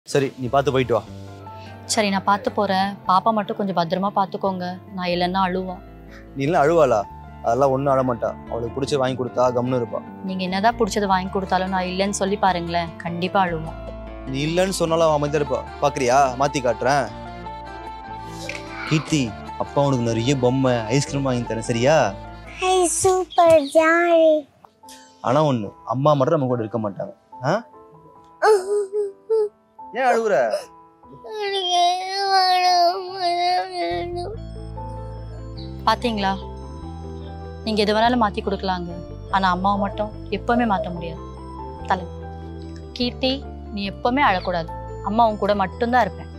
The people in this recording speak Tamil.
சரி நீ பார்த்து போயிட்டு வா சரி நான் பார்த்து போறேன் பாப்பா மட்டும் கொஞ்சம் பத்திரமா பார்த்துக்கோங்க நான் இல்லைன்னா அழுவா நீ எல்லாம் அழுவாளா அதெல்லாம் ஒன்றும் அழமாட்டா அவளுக்கு பிடிச்ச வாங்கி கொடுத்தா கம்னு இருப்பா நீங்க என்னதான் பிடிச்சது வாங்கி கொடுத்தாலும் நான் இல்லைன்னு சொல்லி பாருங்களேன் கண்டிப்பா அழுவோம் நீ இல்லைன்னு சொன்னாலும் அவன் அமைதியா இருப்பா பார்க்கறியா மாற்றி காட்டுறேன் கீர்த்தி அப்பா உனக்கு நிறைய பொம்மை ஐஸ்கிரீம் வாங்கி தரேன் சரியா Hey, super jolly. ஆனால் ஒன்று அம்மா மட்டும் நம்ம கூட இருக்க மாட்டாங்க ஆ ஏன் அழுகுற பாத்தீங்களா நீங்க எது வேணாலும் மாத்தி கொடுக்கலாங்க ஆனா அம்மாவை மட்டும் எப்பவுமே மாத்த முடியாது தலை கீர்த்தி நீ எப்பவுமே அழக்கூடாது அம்மா உன் கூட மட்டும்தான் இருப்பேன்